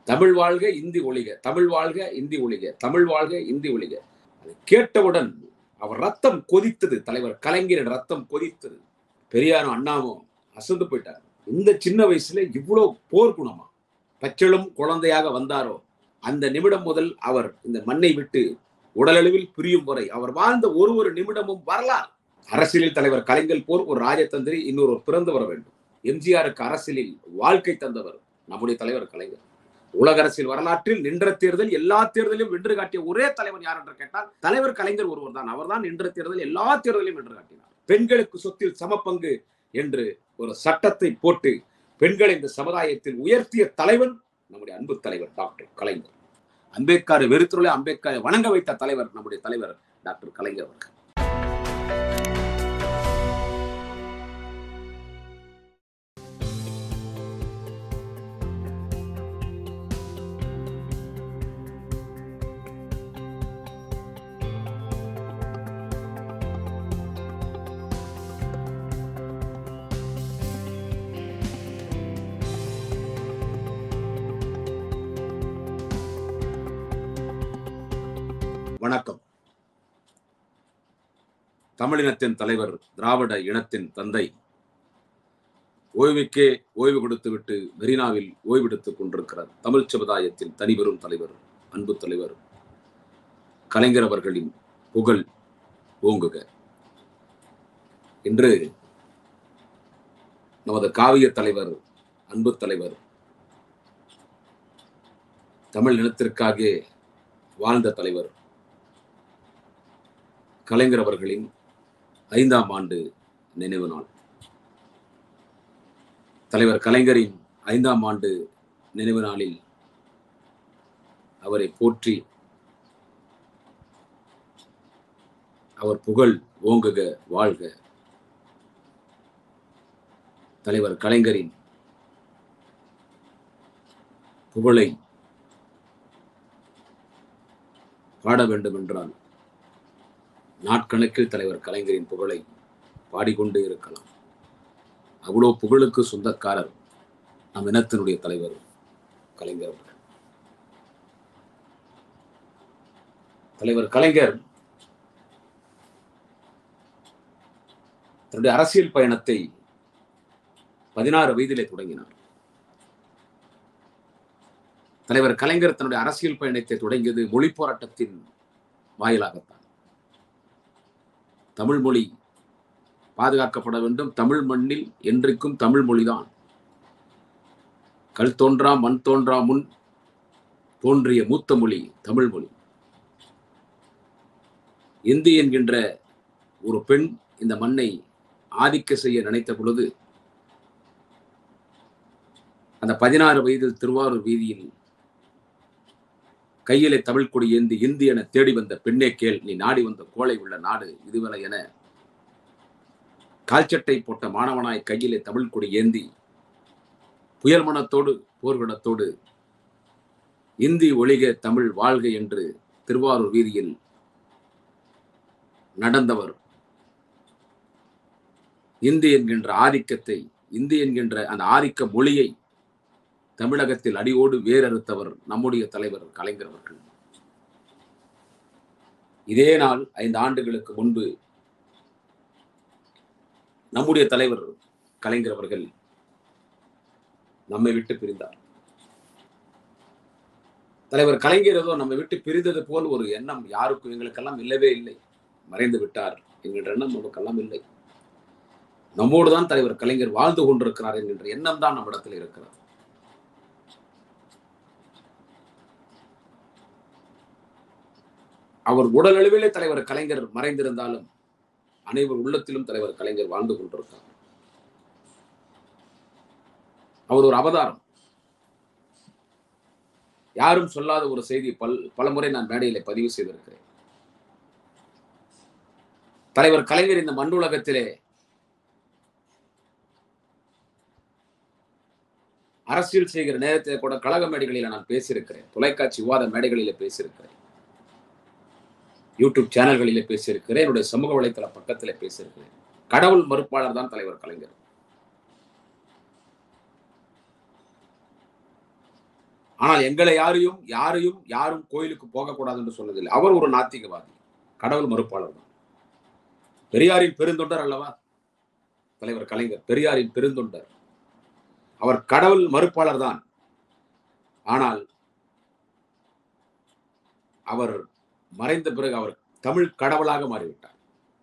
தமிழ் வாழ்க இந்தி ஒழிக தமிழ் வாழ்க இந்தி ஒழிக தமிழ் வாழ்க இந்தி ஒழிக அதை கேட்டவுடன் அவர் ரத்தம் கொதித்தது தலைவர் கலைஞரின் ரத்தம் கொதித்தது பெரியாரும் அண்ணாவும் அசந்து போயிட்டார் இந்த சின்ன வயசுல இவ்வளவு போர் குணமா பச்சளும் குழந்தையாக வந்தாரோ அந்த நிமிடம் முதல் அவர் இந்த மண்ணை விட்டு உடலளவில் பிரியும் வரை அவர் வாழ்ந்த ஒரு ஒரு நிமிடமும் வரலாறு அரசியலில் தலைவர் கலைஞர் போர் ஒரு ராஜதந்திரி இன்னொரு பிறந்து வர வேண்டும் எம்ஜிஆருக்கு அரசியலில் வாழ்க்கை தந்தவர் நம்முடைய தலைவர் கலைஞர் உலக அரசியல் வரலாற்றில் நின்ற தேர்தல் எல்லா தேர்தலையும் வென்று காட்டிய ஒரே தலைவர் யார் என்று கேட்டால் தலைவர் கலைஞர் ஒருவர் தான் அவர்தான் நின்ற தேர்தல் எல்லா தேர்தலையும் வென்று காட்டினார் பெண்களுக்கு சொத்தில் சம பங்கு என்று ஒரு சட்டத்தை போட்டு பெண்களை இந்த சமுதாயத்தில் உயர்த்திய தலைவன் நம்முடைய அன்பு தலைவர் டாக்டர் கலைஞர் அம்பேத்கரை வெறுத்துள்ள அம்பேத்கரை வணங்க வைத்த தலைவர் நம்முடைய தலைவர் டாக்டர் கலைஞர் அவர்கள் வணக்கம் தமிழினத்தின் தலைவர் திராவிட இனத்தின் தந்தை ஓய்வுக்கே ஓய்வு கொடுத்துவிட்டு மெரினாவில் ஓய்வெடுத்துக் கொண்டிருக்கிறார் தமிழ் சமுதாயத்தின் தனிபெரும் தலைவர் அன்பு தலைவர் கலைஞர் அவர்களின் புகழ் ஓங்குக இன்று நமது காவிய தலைவர் அன்பு தலைவர் தமிழ் இனத்திற்காக வாழ்ந்த தலைவர் கலைஞர் அவர்களின் ஐந்தாம் ஆண்டு நினைவு நாள் தலைவர் கலைஞரின் ஐந்தாம் ஆண்டு நினைவு நாளில் அவரை போற்றி அவர் புகழ் ஓங்குக வாழ்க தலைவர் கலைஞரின் புகழை பாட வேண்டும் என்றால் நாட்கணக்கில் தலைவர் கலைஞரின் புகழை பாடிக்கொண்டு இருக்கலாம் அவ்வளோ புகழுக்கு சொந்தக்காரர் நம் இனத்தினுடைய தலைவர் கலைஞர் அவர்கள் தலைவர் கலைஞர் தன்னுடைய அரசியல் பயணத்தை பதினாறு வயதிலே தொடங்கினார் தலைவர் கலைஞர் தன்னுடைய அரசியல் பயணத்தை தொடங்கியது மொழி போராட்டத்தின் வாயிலாகத்தான் தமிழ் மொழி பாதுகாக்கப்பட வேண்டும் தமிழ் மண்ணில் என்றைக்கும் தமிழ் மொழிதான் கல் தோன்றா மண் தோன்றா முன் தோன்றிய மூத்த மொழி தமிழ் மொழி இந்தி என்கின்ற ஒரு பெண் இந்த மண்ணை ஆதிக்க செய்ய நினைத்த பொழுது அந்த பதினாறு வயதில் திருவாரூர் வீதியில் கையிலே தமிழ் கொடி ஏந்தி இந்தி என தேடி வந்த பெண்ணே கேள் நீ நாடி வந்த கோளை உள்ள நாடு இதுவரை என கால்ச்சட்டை போட்ட மாணவனாய் கையிலே தமிழ் கொடி ஏந்தி புயல் மனத்தோடு போர்க்குணத்தோடு இந்தி ஒழிக தமிழ் வாழ்க என்று திருவாரூர் வீதியில் நடந்தவர் இந்தி என்கின்ற ஆதிக்கத்தை இந்தி என்கின்ற அந்த ஆதிக்க மொழியை தமிழகத்தில் அடியோடு வேரறுத்தவர் நம்முடைய தலைவர் கலைஞர் அவர்கள் இதே நாள் ஐந்து ஆண்டுகளுக்கு முன்பு நம்முடைய தலைவர் கலைஞர் அவர்கள் நம்மை விட்டு பிரிந்தார் தலைவர் கலைஞர் ஏதோ நம்மை விட்டு பிரிந்தது போல் ஒரு எண்ணம் யாருக்கும் எங்களுக்கெல்லாம் இல்லவே இல்லை மறைந்து விட்டார் என்கின்ற எண்ணம் நமக்கெல்லாம் இல்லை நம்மோடு தான் தலைவர் கலைஞர் வாழ்ந்து கொண்டிருக்கிறார் என்கின்ற எண்ணம் தான் நம்மிடத்தில் இருக்கிறது அவர் உடல் அளவிலே தலைவர் கலைஞர் மறைந்திருந்தாலும் அனைவர் உள்ளத்திலும் தலைவர் கலைஞர் வாழ்ந்து கொண்டிருக்கிறார் அவர் ஒரு அவதாரம் யாரும் சொல்லாத ஒரு செய்தி பல் பலமுறை நான் மேடையில பதிவு செய்திருக்கிறேன் தலைவர் கலைஞர் இந்த மண்ணுலகத்திலே அரசியல் செய்கிற நேரத்தில் கூட கழக மேடைகளில் நான் பேசியிருக்கிறேன் தொலைக்காட்சி விவாத மேடைகளிலே பேசியிருக்கிறேன் யூடியூப் சேனல்களிலே பேசியிருக்கிறேன் என்னுடைய சமூக வலைத்தள பக்கத்திலே பேசியிருக்கிறேன் கடவுள் மறுப்பாளர் தான் தலைவர் கலைஞர் ஆனால் எங்களை யாரையும் யாரையும் யாரும் கோயிலுக்கு போகக்கூடாது என்று சொன்னதில்லை அவர் ஒரு நாத்திகவாதி கடவுள் மறுப்பாளர் தான் பெரியாரின் பெருந்தொண்டர் அல்லவா தலைவர் கலைஞர் பெரியாரின் பெருந்தொண்டர் அவர் கடவுள் மறுப்பாளர் தான் ஆனால் அவர் மறைந்த பிறகு அவர் தமிழ் கடவுளாக மாறிவிட்டார்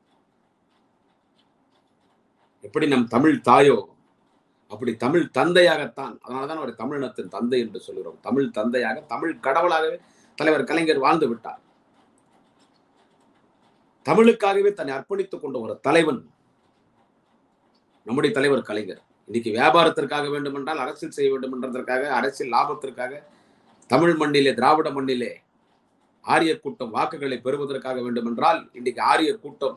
எப்படி நம் தமிழ் தாயோ அப்படி தமிழ் தந்தையாகத்தான் அதனாலதான் அவர் தமிழினத்தின் தந்தை என்று சொல்கிறோம் தமிழ் தந்தையாக தமிழ் கடவுளாகவே தலைவர் கலைஞர் வாழ்ந்து விட்டார் தமிழுக்காகவே தன்னை அர்ப்பணித்துக் கொண்ட ஒரு தலைவன் நம்முடைய தலைவர் கலைஞர் இன்னைக்கு வியாபாரத்திற்காக வேண்டுமென்றால் அரசியல் செய்ய வேண்டும் என்றதற்காக அரசியல் லாபத்திற்காக தமிழ் மண்ணிலே திராவிட மண்ணிலே ஆரிய கூட்டம் வாக்குகளை பெறுவதற்காக வேண்டுமென்றால் இன்றைக்கு ஆரிய கூட்டம்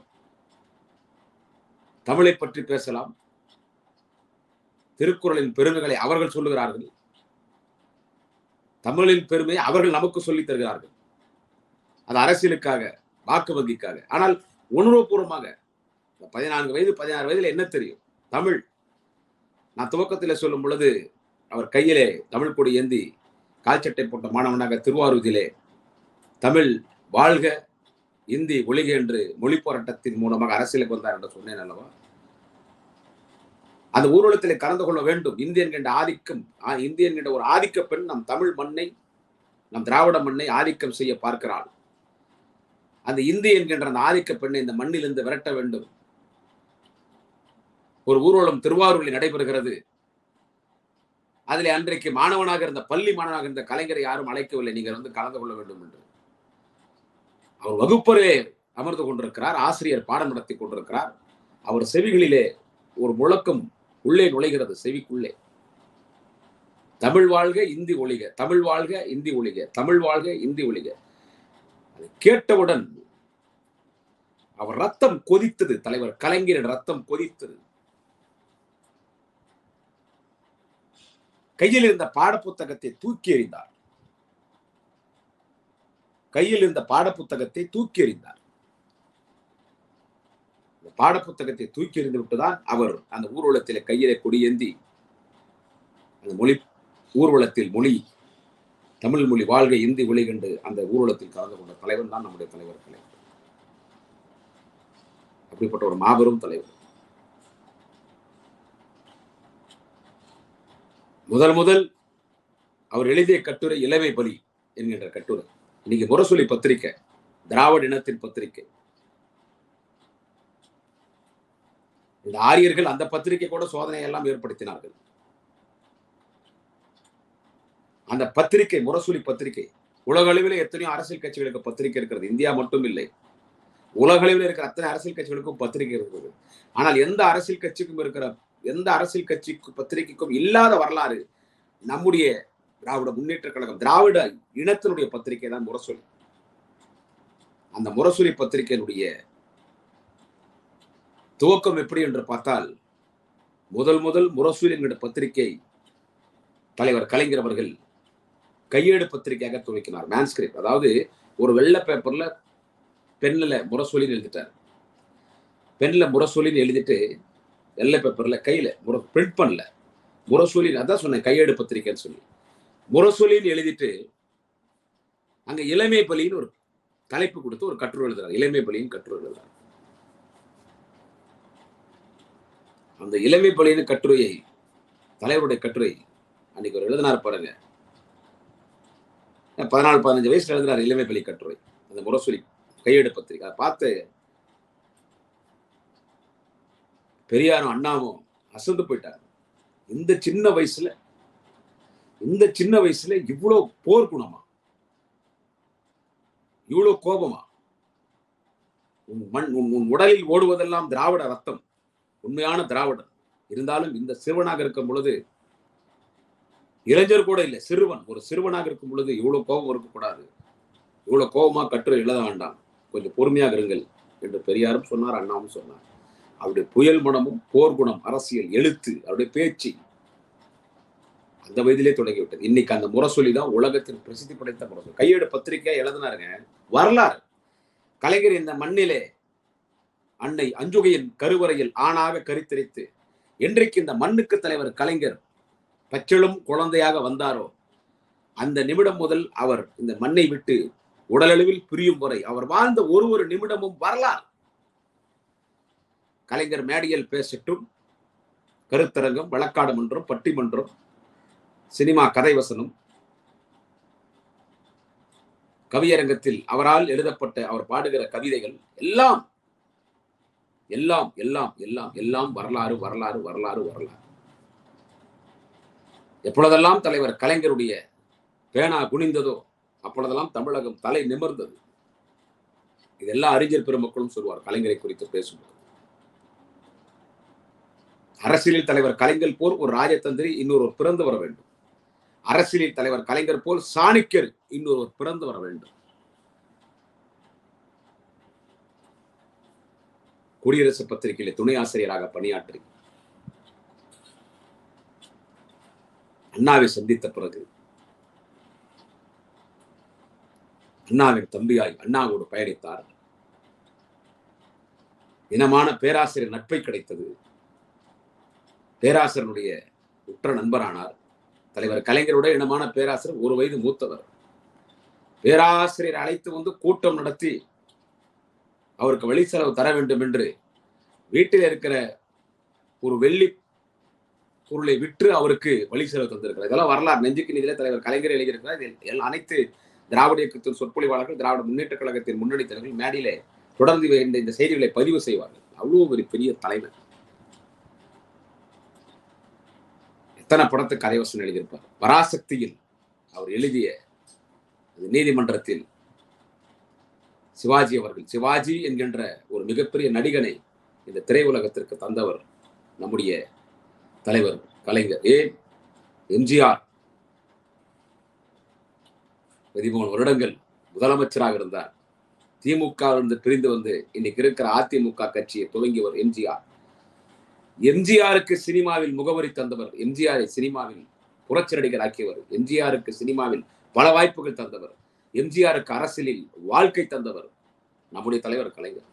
தமிழை பற்றி பேசலாம் திருக்குறளின் பெருமைகளை அவர்கள் சொல்லுகிறார்கள் தமிழின் பெருமை அவர்கள் நமக்கு சொல்லித் தருகிறார்கள் அது அரசியலுக்காக வாக்கு வங்கிக்காக ஆனால் உணர்வுபூர்வமாக பதினான்கு வயது பதினாறு வயதில் என்ன தெரியும் தமிழ் நான் துவக்கத்தில் சொல்லும் பொழுது அவர் கையிலே தமிழ் கொடி ஏந்தி கால்சட்டை போட்ட மாணவனாக திருவாரூரிலே தமிழ் வாழ்க இந்தி ஒளிக என்று மொழி போராட்டத்தின் மூலமாக அரசியலுக்கு வந்தார் என்று சொன்னேன் அல்லவா அந்த ஊர்வலத்திலே கலந்து கொள்ள வேண்டும் இந்திய என்கின்ற ஆதிக்கம் இந்திய என்கின்ற ஒரு ஆதிக்க பெண் நம் தமிழ் மண்ணை நம் திராவிட மண்ணை ஆதிக்கம் செய்ய பார்க்கிறாள் அந்த இந்தி என்கின்ற அந்த ஆதிக்க பெண்ணை இந்த மண்ணிலிருந்து விரட்ட வேண்டும் ஒரு ஊர்வலம் திருவாரூரில் நடைபெறுகிறது அதில் அன்றைக்கு மாணவனாக இருந்த பள்ளி மாணவனாக இருந்த கலைஞரை யாரும் அழைக்கவில்லை நீங்கள் வந்து கலந்து கொள்ள வேண்டும் என்று அவர் வகுப்பரே அமர்ந்து கொண்டிருக்கிறார் ஆசிரியர் பாடம் நடத்தி கொண்டிருக்கிறார் அவர் செவிகளிலே ஒரு முழக்கம் உள்ளே நுழைகிறது செவிக்குள்ளே தமிழ் வாழ்க இந்தி ஒளிக தமிழ் வாழ்க இந்தி ஒளிக தமிழ் வாழ்க இந்தி ஒளிக அதை கேட்டவுடன் அவர் ரத்தம் கொதித்தது தலைவர் கலைஞரின் ரத்தம் கொதித்தது கையில் இருந்த பாடப்புத்தகத்தை தூக்கி எறிந்தார் கையில் இருந்த பாடப்புத்தகத்தை தூக்கி எறிந்தார் பாடப்புத்தகத்தை தூக்கி எறிந்து விட்டுதான் அவர் அந்த ஊர்வலத்தில் கையிலே கொடியேந்தி அந்த மொழி ஊர்வலத்தில் மொழி தமிழ் மொழி வாழ்க இந்தி ஒளி கண்டு அந்த ஊர்வலத்தில் கலந்து கொண்ட தலைவன் தான் நம்முடைய தலைவர் தலைவர் அப்படிப்பட்ட ஒரு மாபெரும் தலைவர் முதல் முதல் அவர் எழுதிய கட்டுரை இளமை பலி என்கின்ற கட்டுரை இன்னைக்கு முரசொலி பத்திரிக்கை திராவிட இனத்தின் பத்திரிகை இந்த ஆரியர்கள் அந்த பத்திரிகை கூட சோதனை எல்லாம் ஏற்படுத்தினார்கள் அந்த பத்திரிகை முரசொலி பத்திரிகை உலக அளவில் எத்தனையோ அரசியல் கட்சிகளுக்கு பத்திரிகை இருக்கிறது இந்தியா மட்டும் இல்லை உலக அளவில் இருக்கிற அத்தனை அரசியல் கட்சிகளுக்கும் பத்திரிகை இருக்கிறது ஆனால் எந்த அரசியல் கட்சிக்கும் இருக்கிற எந்த அரசியல் கட்சிக்கு பத்திரிகைக்கும் இல்லாத வரலாறு நம்முடைய திராவிட முன்னேற்ற கழகம் திராவிட இனத்தினுடைய பத்திரிகை தான் முரசொலி அந்த முரசொலி பத்திரிகையினுடைய துவக்கம் எப்படி என்று பார்த்தால் முதல் முதல் முரசொலி என்கிற பத்திரிகை தலைவர் கலைஞர் அவர்கள் கையேடு பத்திரிகையாக துவக்கினார் மேன்ஸ்கிரிப்ட் அதாவது ஒரு வெள்ளை பேப்பர்ல பெண்ணில் முரசொலின்னு எழுதிட்டார் பெண்ணில் முரசொலின்னு எழுதிட்டு வெள்ளை பேப்பர்ல கையில முர பிரிண்ட் பண்ணல முரசொலி அதான் சொன்னேன் கையேடு பத்திரிக்கைன்னு சொல்லி முரசொலின்னு எழுதிட்டு அங்க இளமை பலின்னு ஒரு தலைப்பு கொடுத்து ஒரு கட்டுரை எழுதுறாரு இளமை பலின்னு கட்டுரை எழுதுறாரு அந்த இளமை பலின்னு கட்டுரையை தலைவருடைய கட்டுரை அன்னைக்கு ஒரு எழுதினார் பாருங்க பதினாலு பதினஞ்சு வயசுல எழுதுறாரு இளமை பலி கட்டுரை அந்த முரசொலி கையெடு பத்திரிக்கை அதை பார்த்து பெரியாரும் அண்ணாவும் அசந்து போயிட்டாங்க இந்த சின்ன வயசுல இந்த சின்ன வயசுல இவ்வளவு போர் குணமா இவ்வளவு கோபமா உன் மண் உன் உன் உடலில் ஓடுவதெல்லாம் திராவிட ரத்தம் உண்மையான திராவிடன் இருந்தாலும் இந்த சிறுவனாக இருக்கும் பொழுது இளைஞர் கூட இல்லை சிறுவன் ஒரு சிறுவனாக இருக்கும் பொழுது இவ்வளவு கோபம் இருக்கக்கூடாது இவ்வளவு கோபமா கட்டுரை எழுத வேண்டாம் கொஞ்சம் பொறுமையாக இருங்கள் என்று பெரியாரும் சொன்னார் அண்ணாவும் சொன்னார் அவருடைய புயல் மனமும் போர் குணம் அரசியல் எழுத்து அவருடைய பேச்சு அந்த வயதிலே தொடங்கிவிட்டது இன்னைக்கு அந்த முரசொலி தான் உலகத்தின் பிரசித்தி படைத்த முரசொலி கையெடு பத்திரிகை எழுதினாருங்க வரலாறு கலைஞர் இந்த மண்ணிலே அன்னை அஞ்சுகையின் கருவறையில் ஆணாக கருத்தரித்து என்றைக்கு இந்த மண்ணுக்கு தலைவர் கலைஞர் பச்சளும் குழந்தையாக வந்தாரோ அந்த நிமிடம் முதல் அவர் இந்த மண்ணை விட்டு உடலளவில் பிரியும் வரை அவர் வாழ்ந்த ஒரு ஒரு நிமிடமும் வரலாறு கலைஞர் மேடையில் பேசட்டும் கருத்தரங்கம் வழக்காடு மன்றம் பட்டிமன்றம் சினிமா கதை வசனம் கவியரங்கத்தில் அவரால் எழுதப்பட்ட அவர் பாடுகிற கவிதைகள் எல்லாம் எல்லாம் எல்லாம் எல்லாம் எல்லாம் வரலாறு வரலாறு வரலாறு வரலாறு எப்பொழுதெல்லாம் தலைவர் கலைஞருடைய பேனா குனிந்ததோ அப்பொழுதெல்லாம் தமிழகம் தலை நிமிர்ந்தது இதெல்லாம் அறிஞர் பெருமக்களும் சொல்வார் கலைஞரை குறித்து பேசும்போது அரசியலில் தலைவர் கலைஞர் போல் ஒரு ராஜதந்திரி இன்னொரு பிறந்து வர வேண்டும் அரசியலில் தலைவர் கலைஞர் போல் சாணக்கியர் இன்னொருவர் பிறந்து வர வேண்டும் குடியரசு பத்திரிகையில் துணை ஆசிரியராக பணியாற்றி அண்ணாவை சந்தித்த பிறகு அண்ணாவின் தம்பியாய் அண்ணாவோடு பயணித்தார் இனமான பேராசிரியர் நட்பை கிடைத்தது பேராசிரியருடைய உற்ற நண்பரானார் தலைவர் கலைஞருடைய இனமான பேராசிரியர் ஒரு வயது மூத்தவர் பேராசிரியர் அழைத்து வந்து கூட்டம் நடத்தி அவருக்கு வழி செலவு தர வேண்டும் என்று வீட்டில் இருக்கிற ஒரு வெள்ளி பொருளை விற்று அவருக்கு வழி செலவு தந்திருக்கிறார் இதெல்லாம் வரலாறு நெஞ்சுக்கு நிதியில தலைவர் கலைஞர் எழுதியிருக்கிறார் இதில் அனைத்து திராவிட இயக்கத்தின் சொற்பொழிவாளர்கள் திராவிட முன்னேற்ற கழகத்தின் முன்னணி தலைவர்கள் மேடையிலே தொடர்ந்து இந்த இந்த செய்திகளை பதிவு செய்வார்கள் அவ்வளவு ஒரு பெரிய தலைவர் எத்தனை படத்துக்கு கதைவசனம் எழுதியிருப்பார் பராசக்தியில் அவர் எழுதிய நீதிமன்றத்தில் சிவாஜி அவர்கள் சிவாஜி என்கின்ற ஒரு மிகப்பெரிய நடிகனை இந்த திரையுலகத்திற்கு தந்தவர் நம்முடைய தலைவர் கலைஞர் ஏன் எம்ஜிஆர் பதிமூணு வருடங்கள் முதலமைச்சராக இருந்தார் திமுக இருந்து பிரிந்து வந்து இன்னைக்கு இருக்கிற அதிமுக கட்சியை துவங்கியவர் எம்ஜிஆர் எம்ஜிஆருக்கு சினிமாவில் முகவரி தந்தவர் எம்ஜிஆரை சினிமாவில் புரட்சி நடிகர் ஆக்கியவர் எம்ஜிஆருக்கு சினிமாவில் பல வாய்ப்புகள் தந்தவர் எம்ஜிஆருக்கு அரசியலில் வாழ்க்கை தந்தவர் நம்முடைய தலைவர் கலைஞர்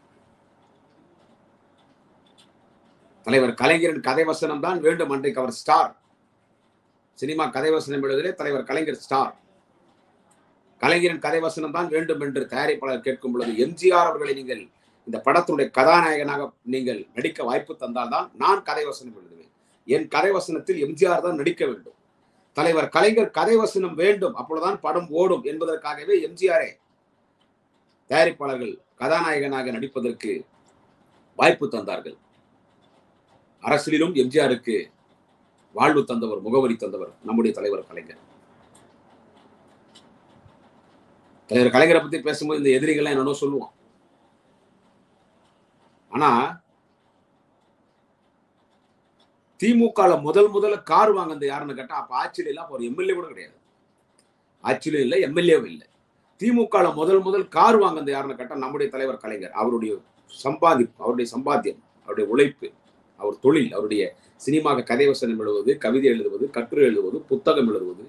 தலைவர் கலைஞரின் கதை வசனம் தான் வேண்டும் அன்றைக்கு அவர் ஸ்டார் சினிமா கதை வசனம் எழுதிலே தலைவர் கலைஞர் ஸ்டார் கலைஞரின் கதை வசனம் தான் வேண்டும் என்று தயாரிப்பாளர் கேட்கும் பொழுது எம்ஜிஆர் அவர்களை நீங்கள் இந்த படத்தினுடைய கதாநாயகனாக நீங்கள் நடிக்க வாய்ப்பு தந்தால்தான் நான் கதை வசனம் எழுதுவேன் என் கதை வசனத்தில் எம்ஜிஆர் தான் நடிக்க வேண்டும் தலைவர் கலைஞர் கதை வசனம் வேண்டும் அப்பொழுதுதான் படம் ஓடும் என்பதற்காகவே எம்ஜிஆரே தயாரிப்பாளர்கள் கதாநாயகனாக நடிப்பதற்கு வாய்ப்பு தந்தார்கள் அரசியலிலும் எம்ஜிஆருக்கு வாழ்வு தந்தவர் முகவரி தந்தவர் நம்முடைய தலைவர் கலைஞர் தலைவர் கலைஞரை பத்தி பேசும்போது இந்த எதிரிகள்லாம் என்னன்னோ சொல்லுவான் ஆனா திமுக முதல் முதல்ல கார் வாங்கினது யாருன்னு கேட்டா அப்ப ஆட்சியில இல்ல அப்ப ஒரு எம்எல்ஏ கூட கிடையாது ஆட்சியிலும் இல்லை எம்எல்ஏவும் இல்லை திமுக முதல் முதல் கார் வாங்கினது யாருன்னு கேட்டா நம்முடைய தலைவர் கலைஞர் அவருடைய சம்பாதி அவருடைய சம்பாத்தியம் அவருடைய உழைப்பு அவர் தொழில் அவருடைய சினிமாக கதை வசனம் எழுதுவது கவிதை எழுதுவது கட்டுரை எழுதுவது புத்தகம் எழுதுவது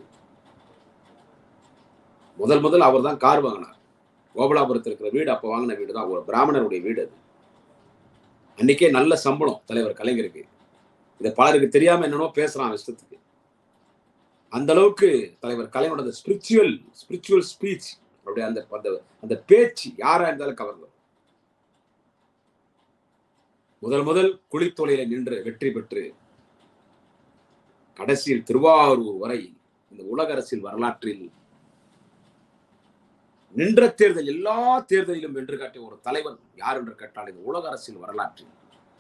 முதல் முதல் அவர் தான் கார் வாங்கினார் கோபலாபுரத்தில் இருக்கிற வீடு அப்போ வாங்கின வீடு தான் ஒரு பிராமணருடைய வீடு அது அன்னைக்கே நல்ல சம்பளம் தலைவர் கலைஞருக்கு இதை பலருக்கு தெரியாம என்னன்னோ பேசுறான் இஷ்டத்துக்கு அந்த அளவுக்கு தலைவர் கலைஞரோட ஸ்பிரிச்சுவல் ஸ்பிரிச்சுவல் ஸ்பீச் அப்படி அந்த அந்த அந்த பேச்சு யாரா இருந்தாலும் கவர்ந்தோம் முதல் முதல் குளித்தொலையில நின்று வெற்றி பெற்று கடைசியில் திருவாரூர் வரை இந்த உலக அரசியல் வரலாற்றில் நின்ற தேர்தல் எல்லா தேர்தலிலும் வென்று காட்டிய ஒரு தலைவன் யார் என்று கேட்டால் இந்த உலக அரசியல் வரலாற்றில்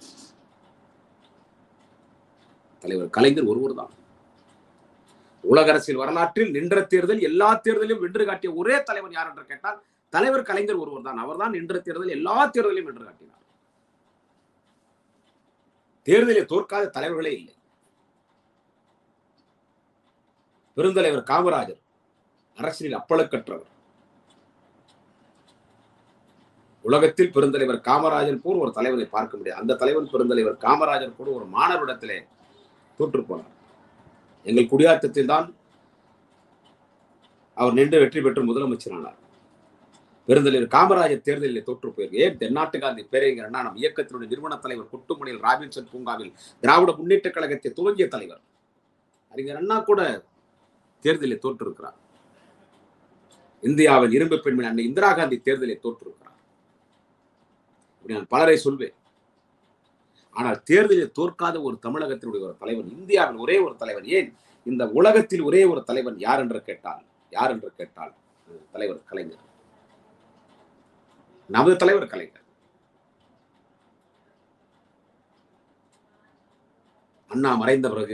தலைவர் கலைஞர் ஒருவர் தான் உலக அரசியல் வரலாற்றில் நின்ற தேர்தல் எல்லா தேர்தலிலும் வென்று காட்டிய ஒரே தலைவன் யார் என்று கேட்டால் தலைவர் கலைஞர் ஒருவர் தான் அவர் தான் நின்ற தேர்தல் எல்லா தேர்தலையும் வென்று காட்டினார் தேர்தலில் தோற்காத தலைவர்களே இல்லை பெருந்தலைவர் காமராஜர் அரசியலில் அப்பளக்கற்றவர் உலகத்தில் பெருந்தலைவர் காமராஜர் போல் ஒரு தலைவனை பார்க்க முடியாது அந்த தலைவன் பெருந்தலைவர் காமராஜர் கூட ஒரு மாணவரிடத்திலே தோற்று போனார் எங்கள் குடியாத்தத்தில் தான் அவர் நின்று வெற்றி பெற்று முதலமைச்சரானார் பெருந்தலைவர் காமராஜர் தேர்தலில் தோற்று போயிருக்கு ஏன் தென்னாட்டு காந்தி பேரறிஞர் அண்ணா நம் இயக்கத்தினுடைய நிறுவன தலைவர் கொட்டுமணியில் ராபின்சன் பூங்காவில் திராவிட முன்னேற்ற கழகத்தை துவங்கிய தலைவர் அறிஞர் அண்ணா கூட தேர்தலில் தோற்றிருக்கிறார் இந்தியாவின் இரும்பு பெண்மணி அன்னை இந்திரா காந்தி தேர்தலில் தோற்றிருக்கிறார் இப்படி நான் பலரை சொல்வேன் ஆனால் தேர்தலில் தோற்காத ஒரு தமிழகத்தினுடைய ஒரு தலைவன் இந்தியாவின் ஒரே ஒரு தலைவன் ஏன் இந்த உலகத்தில் ஒரே ஒரு தலைவன் யார் என்று கேட்டால் யார் என்று கேட்டால் அது தலைவர் கலைஞர் நமது தலைவர் கலைஞர் அண்ணா மறைந்த பிறகு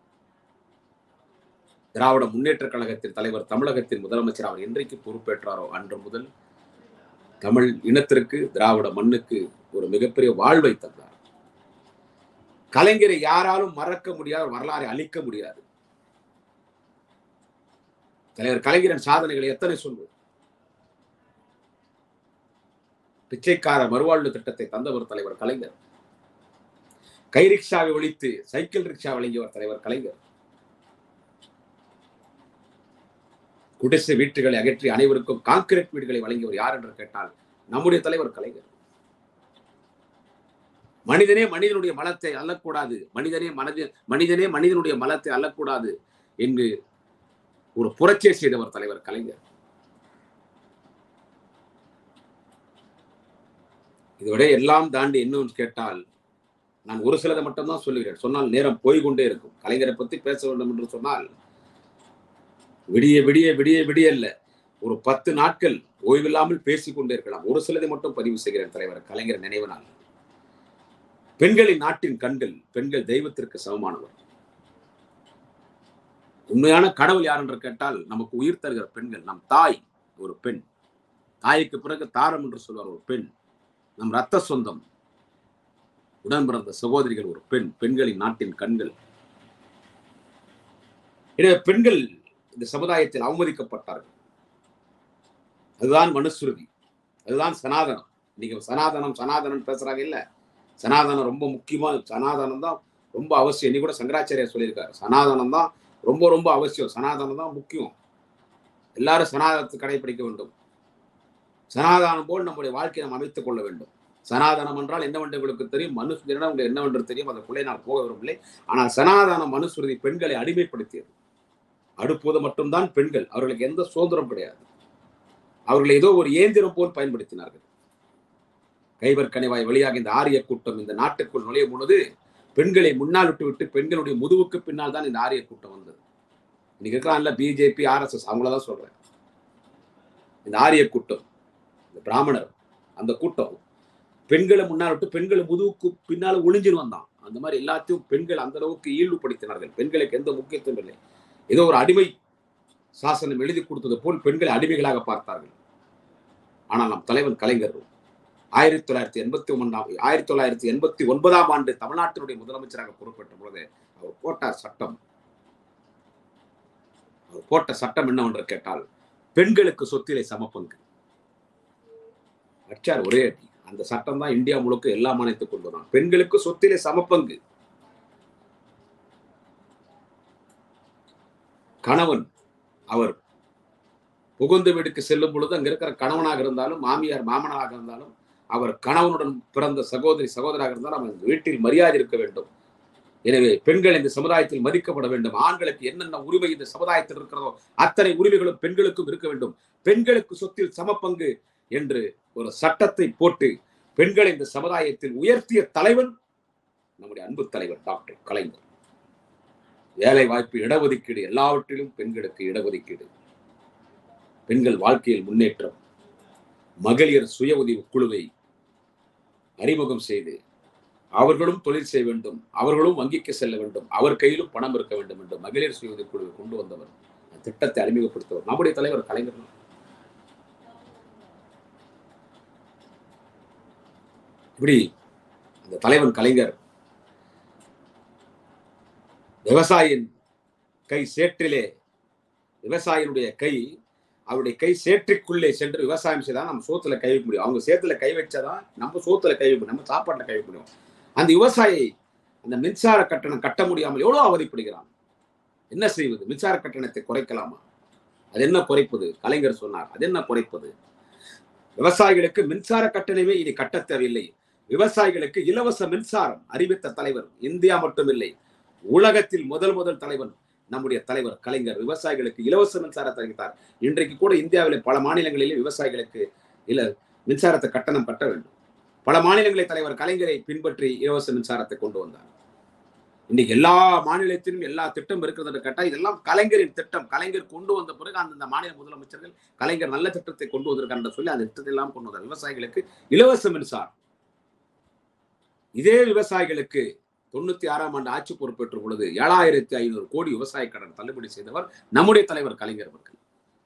திராவிட முன்னேற்ற கழகத்தின் தலைவர் தமிழகத்தின் முதலமைச்சர் அவர் என்றைக்கு பொறுப்பேற்றாரோ அன்று முதல் தமிழ் இனத்திற்கு திராவிட மண்ணுக்கு ஒரு மிகப்பெரிய வாழ்வை தந்தார் கலைஞரை யாராலும் மறக்க முடியாத வரலாறை அழிக்க முடியாது தலைவர் கலைஞரின் சாதனைகளை எத்தனை சொல்வது பிச்சைக்கார மறுவாழ்வு திட்டத்தை தந்தவர் தலைவர் கலைஞர் கை ரிக்ஷாவை ஒழித்து சைக்கிள் ரிக்ஷா வழங்கியவர் தலைவர் கலைஞர் குடிசை வீட்டுகளை அகற்றி அனைவருக்கும் கான்கிரீட் வீடுகளை வழங்கியவர் யார் என்று கேட்டால் நம்முடைய தலைவர் கலைஞர் மனிதனே மனிதனுடைய மலத்தை அள்ளக்கூடாது மனிதனே மனதில் மனிதனே மனிதனுடைய மலத்தை அள்ளக்கூடாது என்று ஒரு புரட்சியை செய்தவர் தலைவர் கலைஞர் இதோட எல்லாம் தாண்டி இன்னும் கேட்டால் நான் ஒரு சிலதை மட்டும்தான் சொல்லுகிறேன் சொன்னால் நேரம் போய்கொண்டே இருக்கும் கலைஞரை பத்தி பேச வேண்டும் என்று சொன்னால் விடிய விடிய விடிய விடிய இல்ல ஒரு பத்து நாட்கள் ஓய்வில்லாமல் பேசிக்கொண்டே இருக்கலாம் ஒரு சிலதை மட்டும் பதிவு செய்கிறேன் தலைவர் கலைஞர் நினைவு நாள் பெண்களின் நாட்டின் கண்கள் பெண்கள் தெய்வத்திற்கு சமமானவர் உண்மையான கடவுள் யார் என்று கேட்டால் நமக்கு உயிர் தருகிற பெண்கள் நம் தாய் ஒரு பெண் தாய்க்கு பிறகு தாரம் என்று சொல்வார் ஒரு பெண் நம் ரத்த சொந்தம் உடன் பிறந்த சகோதரிகள் ஒரு பெண் பெண்களின் நாட்டின் கண்கள் எனவே பெண்கள் இந்த சமுதாயத்தில் அவமதிக்கப்பட்டார்கள் அதுதான் மனுஸ்ருதி அதுதான் சனாதனம் நீங்க சனாதனம் சனாதனம் பேசுறாங்க இல்ல சனாதனம் ரொம்ப முக்கியமா சனாதனம் தான் ரொம்ப அவசியம் நீ கூட சங்கராச்சாரியா சொல்லியிருக்காரு சனாதனம் தான் ரொம்ப ரொம்ப அவசியம் சனாதனம் தான் முக்கியம் எல்லாரும் சனாதனத்தை கடைபிடிக்க வேண்டும் சனாதனம் போல் நம்முடைய வாழ்க்கையை நாம் அமைத்துக் கொள்ள வேண்டும் சனாதனம் என்றால் என்னவென்று உங்களுக்கு தெரியும் மனுஷனிடம் உங்களுக்கு என்னவென்று தெரியும் அதற்குள்ளே நான் போக விரும்பவில்லை ஆனால் சனாதன மனுஸ்ருதி பெண்களை அடிமைப்படுத்தியது அடுப்போது மட்டும்தான் பெண்கள் அவர்களுக்கு எந்த சுதந்திரம் கிடையாது அவர்களை ஏதோ ஒரு இயந்திரம் போல் பயன்படுத்தினார்கள் கைவர் கனிவாய் வழியாக இந்த ஆரிய கூட்டம் இந்த நாட்டுக்குள் நுழையும் பொழுது பெண்களை முன்னால் விட்டு விட்டு பெண்களுடைய முதுகுக்கு பின்னால் தான் இந்த ஆரிய கூட்டம் வந்தது இன்னைக்கு இருக்கிறான்ல பிஜேபி ஆர்எஸ்எஸ் அவங்களதான் சொல்றேன் இந்த ஆரிய கூட்டம் இந்த பிராமணர் அந்த கூட்டம் பெண்களை முன்னால் விட்டு பெண்களை முதுகுக்கு பின்னால ஒளிஞ்சிரு வந்தான் அந்த மாதிரி எல்லாத்தையும் பெண்கள் அந்த அளவுக்கு ஈடுபடுத்தினார்கள் பெண்களுக்கு எந்த முக்கியத்துவம் இல்லை ஏதோ ஒரு அடிமை சாசனம் எழுதி கொடுத்தது போல் பெண்களை அடிமைகளாக பார்த்தார்கள் ஆனால் நம் தலைவன் கலைஞர் ஆயிரத்தி தொள்ளாயிரத்தி எண்பத்தி ஒன்றாம் ஆயிரத்தி தொள்ளாயிரத்தி எண்பத்தி ஒன்பதாம் ஆண்டு தமிழ்நாட்டினுடைய முதலமைச்சராக பொறுப்பேற்ற பொழுது அவர் போட்டார் சட்டம் அவர் போட்ட சட்டம் என்னவென்று கேட்டால் பெண்களுக்கு சொத்திலே சமப்பங்கு அச்சார் ஒரே அடி அந்த சட்டம் தான் இந்தியா முழுக்க எல்லாம் அணைத்துக் கொண்டு வந்தான் பெண்களுக்கு சொத்திலே சமப்பங்கு கணவன் அவர் புகுந்த வீட்டுக்கு செல்லும் பொழுது அங்க இருக்கிற கணவனாக இருந்தாலும் மாமியார் மாமனாக இருந்தாலும் அவர் கணவனுடன் பிறந்த சகோதரி சகோதராக இருந்தாலும் அவன் வீட்டில் மரியாதை இருக்க வேண்டும் எனவே பெண்கள் இந்த சமுதாயத்தில் மதிக்கப்பட வேண்டும் ஆண்களுக்கு என்னென்ன உரிமை இந்த சமுதாயத்தில் இருக்கிறதோ அத்தனை உரிமைகளும் பெண்களுக்கும் இருக்க வேண்டும் பெண்களுக்கு சொத்தில் சமப்பங்கு என்று ஒரு சட்டத்தை போட்டு பெண்களை இந்த சமுதாயத்தில் உயர்த்திய தலைவன் நம்முடைய அன்பு தலைவர் டாக்டர் கலைஞர் வேலை வாய்ப்பு இடஒதுக்கீடு எல்லாவற்றிலும் பெண்களுக்கு இடஒதுக்கீடு பெண்கள் வாழ்க்கையில் முன்னேற்றம் மகளிர் சுய உதவி குழுவை அறிமுகம் செய்து அவர்களும் தொழில் செய்ய வேண்டும் அவர்களும் வங்கிக்கு செல்ல வேண்டும் அவர் கையிலும் பணம் இருக்க வேண்டும் என்று மகளிர் சுய உதவி குழுவை கொண்டு வந்தவர் அந்த திட்டத்தை அறிமுகப்படுத்தவர் நம்முடைய தலைவர் கலைஞர் தான். இப்படி அந்த தலைவன் கலைஞர் விவசாயியின் கை சேற்றிலே விவசாயினுடைய கை அவருடைய கை சேற்றுக்குள்ளே சென்று விவசாயம் செய்தால் நம்ம சோத்துல கை வைக்க முடியும் அவங்க சேத்துல கை வச்சாதான் நம்ம சோத்துல கை வைக்க முடியும் நம்ம சாப்பாட்டுல கை வைக்க முடியும் அந்த விவசாயி அந்த மின்சார கட்டணம் கட்ட முடியாமல் எவ்வளவு அவதிப்படுகிறான் என்ன செய்வது மின்சார கட்டணத்தை குறைக்கலாமா அது என்ன குறைப்பது கலைஞர் சொன்னார் அது என்ன குறைப்பது விவசாயிகளுக்கு மின்சார கட்டணமே இனி கட்ட தேவையில்லை விவசாயிகளுக்கு இலவச மின்சாரம் அறிவித்த தலைவர் இந்தியா மட்டுமில்லை உலகத்தில் முதல் முதல் தலைவன் நம்முடைய தலைவர் கலைஞர் விவசாயிகளுக்கு இலவச மின்சாரத்தை அளித்தார் இன்றைக்கு கூட இந்தியாவில் பல மாநிலங்களிலே விவசாயிகளுக்கு இல்ல மின்சாரத்தை கட்டணம் கட்ட வேண்டும் பல மாநிலங்களை தலைவர் கலைஞரை பின்பற்றி இலவச மின்சாரத்தை கொண்டு வந்தார் இன்னைக்கு எல்லா மாநிலத்திலும் எல்லா திட்டம் இருக்கிறது என்று கேட்டால் இதெல்லாம் கலைஞரின் திட்டம் கலைஞர் கொண்டு வந்த பிறகு அந்தந்த மாநில முதலமைச்சர்கள் கலைஞர் நல்ல திட்டத்தை கொண்டு வந்திருக்கார் என்று சொல்லி அந்த திட்டத்தை எல்லாம் கொண்டு வந்தார் விவசாயிகளுக்கு இலவச மின்சாரம் இதே விவசாயிகளுக்கு தொண்ணூத்தி ஆறாம் ஆண்டு ஆட்சி பொறுப்பேற்ற பொழுது ஏழாயிரத்தி ஐநூறு கோடி விவசாய கடன் தள்ளுபடி செய்தவர் நம்முடைய தலைவர் கலைஞர் அவர்கள்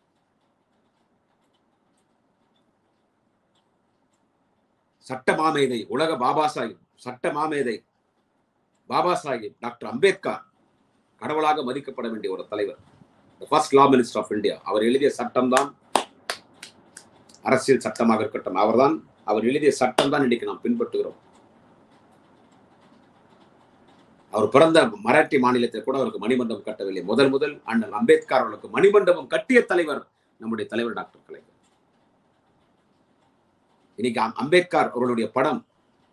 சட்ட மாமேதை உலக பாபா சாஹிப் சட்ட மாமேதை பாபா சாஹிப் டாக்டர் அம்பேத்கர் கடவுளாக மதிக்கப்பட வேண்டிய ஒரு தலைவர் first law minister of India அவர் எழுதிய சட்டம் தான் அரசியல் சட்டமாக இருக்கட்டும் அவர்தான் அவர் எழுதிய சட்டம் தான் இன்னைக்கு நாம் பின்பற்றுகிறோம் அவர் பிறந்த மராட்டி மாநிலத்தில் கூட அவருக்கு மணிமண்டபம் கட்டவில்லை முதல் முதல் அண்ணன் அம்பேத்கர் அவர்களுக்கு மணிமண்டபம் கட்டிய தலைவர் நம்முடைய தலைவர் டாக்டர் கலைஞர் இன்னைக்கு அம்பேத்கர் அவர்களுடைய படம்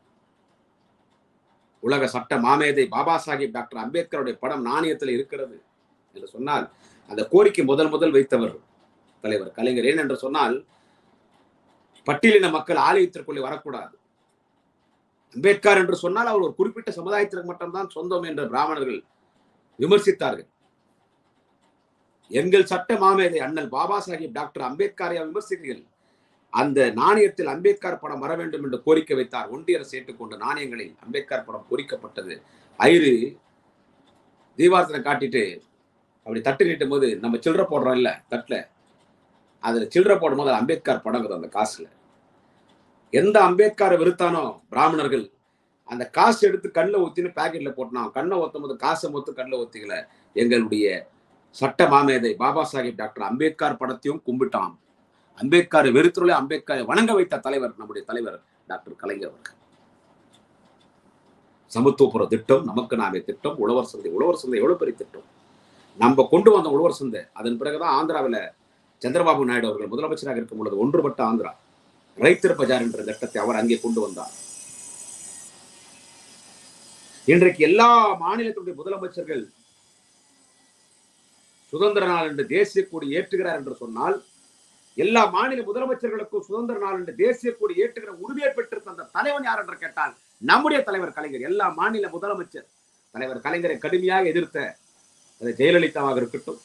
உலக சட்ட மாமேதை பாபா சாஹிப் டாக்டர் அம்பேத்கருடைய படம் நாணயத்தில் இருக்கிறது என்று சொன்னால் அந்த கோரிக்கை முதல் முதல் வைத்தவர் தலைவர் கலைஞர் ஏன் என்று சொன்னால் பட்டியலின மக்கள் ஆலயத்திற்குள்ளே வரக்கூடாது அம்பேத்கர் என்று சொன்னால் அவர் ஒரு குறிப்பிட்ட சமுதாயத்திற்கு மட்டும்தான் சொந்தம் என்று பிராமணர்கள் விமர்சித்தார்கள் எங்கள் சட்ட மாமேதை அண்ணல் பாபா சாஹிப் டாக்டர் அம்பேத்கரை விமர்சிக்கிறீர்கள் அந்த நாணயத்தில் அம்பேத்கர் படம் வர வேண்டும் என்று கோரிக்கை வைத்தார் ஒன்றிய அரசு ஏற்றுக்கொண்ட நாணயங்களில் அம்பேத்கர் படம் பொறிக்கப்பட்டது ஐரு தீபாரத்தனை காட்டிட்டு அப்படி தட்டு நீட்டும் போது நம்ம சில்லற போடுறோம் இல்ல தட்டுல அதுல சில்லற போடும் போது அம்பேத்கர் படம் அந்த காசுல எந்த அம்பேத்கரை வெறுத்தானோ பிராமணர்கள் அந்த காசு எடுத்து கண்ணில் ஊத்தின்னு பேக்கெட்ல போட்டான் கண்ணை ஊத்தும் போது காசை மொத்து கண்ணில் ஊத்திக்கல எங்களுடைய சட்ட மாமேதை பாபா சாஹிப் டாக்டர் அம்பேத்கர் படத்தையும் கும்பிட்டான் அம்பேத்கரை வெறுத்துள்ள அம்பேத்கரை வணங்க வைத்த தலைவர் நம்முடைய தலைவர் டாக்டர் கலைஞர் அவர்கள் சமத்துவபுர திட்டம் நமக்கு நாமே திட்டம் உழவர் சந்தை உழவர் சந்தை எவ்வளவு பெரிய திட்டம் நம்ம கொண்டு வந்த உழவர் சந்தை அதன் பிறகுதான் ஆந்திராவில் சந்திரபாபு நாயுடு அவர்கள் முதலமைச்சராக இருக்கும் பொழுது ஒன்றுபட்ட ஆந்திரா ரைத்தர் பஜார் என்ற திட்டத்தை அவர் அங்கே கொண்டு வந்தார் இன்றைக்கு எல்லா மாநிலத்துடைய முதலமைச்சர்கள் சுதந்திர நாள் என்று தேசிய கொடி ஏற்றுகிறார் என்று சொன்னால் எல்லா மாநில முதலமைச்சர்களுக்கும் சுதந்திர நாள் என்று தேசிய கொடி ஏற்றுகிற உரிமையை பெற்று தந்த தலைவன் யார் என்று கேட்டால் நம்முடைய தலைவர் கலைஞர் எல்லா மாநில முதலமைச்சர் தலைவர் கலைஞரை கடுமையாக எதிர்த்த அது ஜெயலலிதாவாக இருக்கட்டும்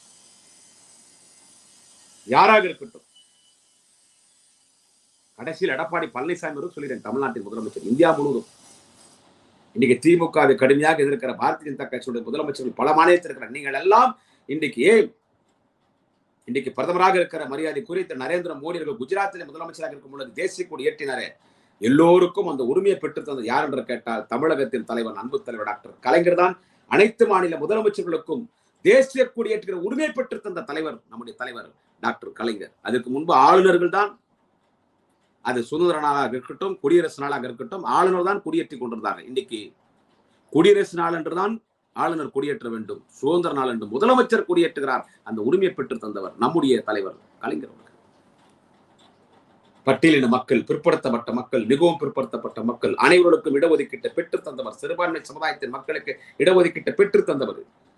யாராக இருக்கட்டும் கடைசியில் எடப்பாடி பழனிசாமி வரும் சொல்லிடுறேன் தமிழ்நாட்டின் முதலமைச்சர் இந்தியா முழுவதும் இன்னைக்கு திமுகவை கடுமையாக எதிர்க்கிற பாரதிய ஜனதா கட்சியுடைய முதலமைச்சர்கள் பல மாநிலத்தில் இருக்கிற நீங்கள் எல்லாம் இன்றைக்கு ஏன் இன்றைக்கு பிரதமராக இருக்கிற மரியாதைக்குரிய திரு நரேந்திர மோடி அவர்கள் குஜராத்திலே முதலமைச்சராக இருக்கும் பொழுது தேசிய கொடி ஏற்றினாரே எல்லோருக்கும் அந்த உரிமையை பெற்று தந்தது யார் என்று கேட்டால் தமிழகத்தின் தலைவர் அன்பு தலைவர் டாக்டர் கலைஞர் தான் அனைத்து மாநில முதலமைச்சர்களுக்கும் தேசிய கொடி ஏற்றுகிற உரிமை பெற்று தந்த தலைவர் நம்முடைய தலைவர் டாக்டர் கலைஞர் அதற்கு முன்பு ஆளுநர்கள் தான் அது சுதந்திர நாளாக இருக்கட்டும் குடியரசு நாளாக இருக்கட்டும் ஆளுநர் தான் குடியேற்றி கொண்டிருந்தாங்க இன்னைக்கு குடியரசு நாள் என்றுதான் ஆளுநர் குடியேற்ற வேண்டும் சுதந்திர நாள் என்று முதலமைச்சர் குடியேற்றுகிறார் அந்த உரிமையை பெற்று தந்தவர் நம்முடைய தலைவர் கலைஞர் அவர்கள் பட்டியலின மக்கள் பிற்படுத்தப்பட்ட மக்கள் மிகவும் பிற்படுத்தப்பட்ட மக்கள் அனைவருக்கும் இடஒதுக்கீட்டை பெற்று தந்தவர் சிறுபான்மை சமுதாயத்தின் மக்களுக்கு இடஒதுக்கீட்டை பெற்று தந்தவர்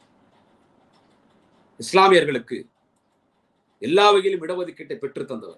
இஸ்லாமியர்களுக்கு எல்லா வகையிலும் இடஒதுக்கீட்டை பெற்று தந்தவர்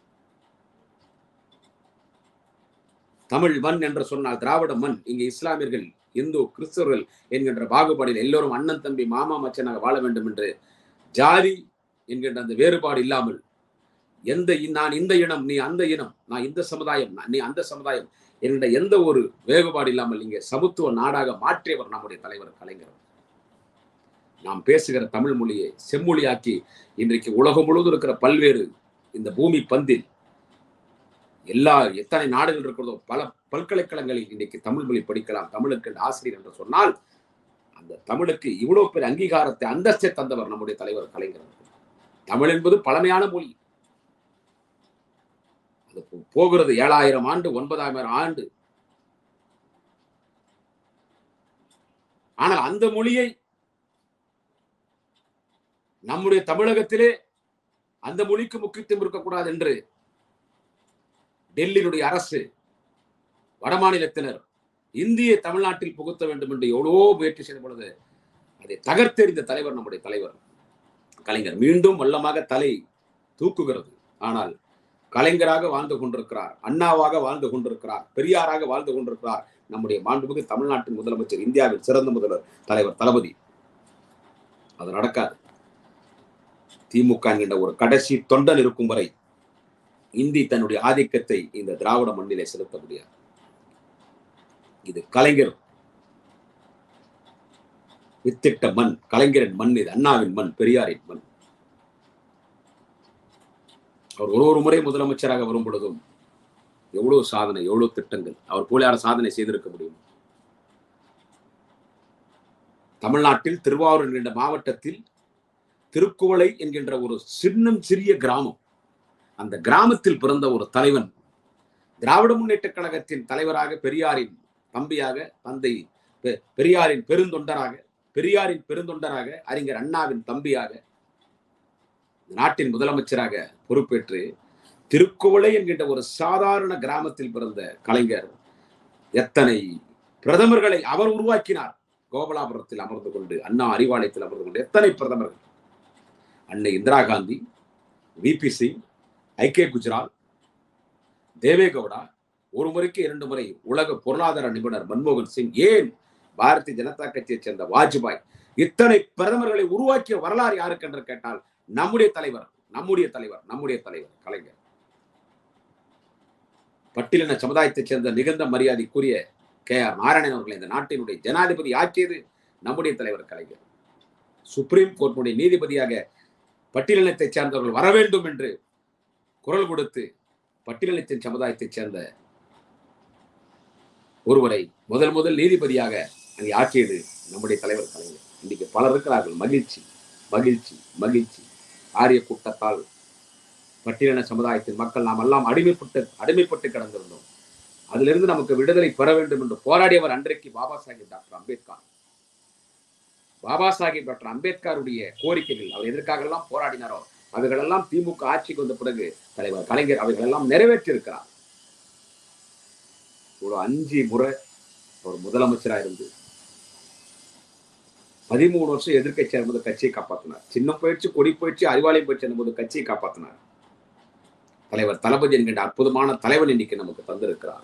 தமிழ் மண் என்று சொன்னால் திராவிட மண் இங்கே இஸ்லாமியர்கள் இந்து கிறிஸ்தவர்கள் என்கின்ற பாகுபாடில் எல்லோரும் அண்ணன் தம்பி மாமா மச்சனாக வாழ வேண்டும் என்று ஜாதி என்கின்ற அந்த வேறுபாடு இல்லாமல் எந்த நான் இந்த இனம் நீ அந்த இனம் நான் இந்த சமுதாயம் நீ அந்த சமுதாயம் என்கின்ற எந்த ஒரு வேறுபாடு இல்லாமல் இங்கே சமத்துவ நாடாக மாற்றியவர் நம்முடைய தலைவர் கலைஞர் நாம் பேசுகிற தமிழ் மொழியை செம்மொழியாக்கி இன்றைக்கு உலகம் முழுவதும் இருக்கிற பல்வேறு இந்த பூமி பந்தில் எல்லா எத்தனை நாடுகள் இருக்கிறதோ பல பல்கலைக்கழகங்களில் இன்றைக்கு தமிழ் மொழி படிக்கலாம் தமிழுக்கு ஆசிரியர் என்று சொன்னால் அந்த தமிழுக்கு இவ்வளவு பெரிய அங்கீகாரத்தை அந்தஸ்தை தந்தவர் நம்முடைய தலைவர் கலைஞர் தமிழ் என்பது பழமையான மொழி அது போகிறது ஏழாயிரம் ஆண்டு ஒன்பதாயிரம் ஆண்டு ஆனால் அந்த மொழியை நம்முடைய தமிழகத்திலே அந்த மொழிக்கு முக்கியத்துவம் இருக்கக்கூடாது என்று டெல்லியினுடைய அரசு வடமாநிலத்தினர் இந்திய தமிழ்நாட்டில் புகுத்த வேண்டும் என்று எவ்வளவோ முயற்சி செய்த பொழுது அதை தகர்த்தெறிந்த தலைவர் நம்முடைய தலைவர் கலைஞர் மீண்டும் வல்லமாக தலை தூக்குகிறது ஆனால் கலைஞராக வாழ்ந்து கொண்டிருக்கிறார் அண்ணாவாக வாழ்ந்து கொண்டிருக்கிறார் பெரியாராக வாழ்ந்து கொண்டிருக்கிறார் நம்முடைய மாண்புமிகு தமிழ்நாட்டின் முதலமைச்சர் இந்தியாவின் சிறந்த முதல்வர் தலைவர் தளபதி அது நடக்காது திமுக என்கின்ற ஒரு கடைசி தொண்டன் இருக்கும் வரை இந்தி தன்னுடைய ஆதிக்கத்தை இந்த திராவிட மண்ணிலே செலுத்த முடியாது இது கலைஞர் வித்திட்ட மண் கலைஞரின் மண் இது அண்ணாவின் மண் பெரியாரின் மண் அவர் ஒரு ஒரு முறை முதலமைச்சராக வரும் பொழுதும் எவ்வளவு சாதனை எவ்வளவு திட்டங்கள் அவர் போல யாரும் சாதனை செய்திருக்க முடியும் தமிழ்நாட்டில் திருவாரூர் என்கின்ற மாவட்டத்தில் திருக்குவளை என்கின்ற ஒரு சின்னம் சிறிய கிராமம் அந்த கிராமத்தில் பிறந்த ஒரு தலைவன் திராவிட முன்னேற்ற கழகத்தின் தலைவராக பெரியாரின் தம்பியாக தந்தை பெ- பெரியாரின் பெருந்தொண்டராக பெரியாரின் பெருந்தொண்டராக அறிஞர் அண்ணாவின் தம்பியாக இந்த நாட்டின் முதலமைச்சராக பொறுப்பேற்று திருக்குவளை என்கின்ற ஒரு சாதாரண கிராமத்தில் பிறந்த கலைஞர் எத்தனை பிரதமர்களை அவர் உருவாக்கினார் கோபாலாபுரத்தில் அமர்ந்து கொண்டு அண்ணா அறிவாலயத்தில் அமர்ந்து கொண்டு எத்தனை பிரதமர்கள் அன்னை இந்திரா காந்தி விபி சிங் ஐ.கே. குஜரால் தேவேகவுடா ஒரு முறைக்கு இரண்டு முறை உலக பொருளாதார நிபுணர் மன்மோகன் சிங் ஏன் பாரதிய ஜனதா கட்சியைச் சேர்ந்த வாஜ்பாய் இத்தனை பிரதமர்களை உருவாக்கிய வரலாறு யாருக்கு என்று கேட்டால் நம்முடைய தலைவர் நம்முடைய தலைவர் நம்முடைய தலைவர் கலைஞர் பட்டியலின சமுதாயத்தைச் சேர்ந்த மிகுந்த மரியாதைக்குரிய கே ஆர் நாராயணன் அவர்களை இந்த நாட்டினுடைய ஜனாதிபதி ஆக்கியது நம்முடைய தலைவர் கலைஞர் சுப்ரீம் கோர்ட்டுடைய நீதிபதியாக பட்டியலினத்தைச் சேர்ந்தவர்கள் வர வேண்டும் என்று குரல் கொடுத்து பட்டியலினத்தின் சமுதாயத்தைச் சேர்ந்த ஒருவரை முதல் முதல் நீதிபதியாக அங்கே ஆக்கியது நம்முடைய தலைவர் கலைஞர் இன்னைக்கு பலர் இருக்கிறார்கள் மகிழ்ச்சி மகிழ்ச்சி மகிழ்ச்சி ஆரிய கூட்டத்தால் பட்டியலின சமுதாயத்தின் மக்கள் நாம் எல்லாம் அடிமைப்பட்டு அடிமைப்பட்டு கிடந்திருந்தோம் அதிலிருந்து நமக்கு விடுதலை பெற வேண்டும் என்று போராடியவர் அன்றைக்கு பாபா சாஹிப் டாக்டர் அம்பேத்கர் பாபா சாஹிப் டாக்டர் அம்பேத்கருடைய கோரிக்கைகள் அவர் எதற்காகெல்லாம் போராடினாரோ அவைகளெல்லாம் திமுக ஆட்சிக்கு வந்த பிறகு தலைவர் கலைஞர் அவைகளெல்லாம் நிறைவேற்றியிருக்கிறார் ஒரு அஞ்சு முறை ஒரு முதலமைச்சராக இருந்து பதிமூணு வருஷம் எதிர்க்கட்சியாக இருக்கும்போது கட்சியை காப்பாற்றினார் சின்ன போயிடுச்சு கொடி போயிடுச்சு அறிவாலயம் போயிடுச்சு போது கட்சியை காப்பாற்றினார் தலைவர் தளபதி என்கின்ற அற்புதமான தலைவன் இன்னைக்கு நமக்கு தந்திருக்கிறார்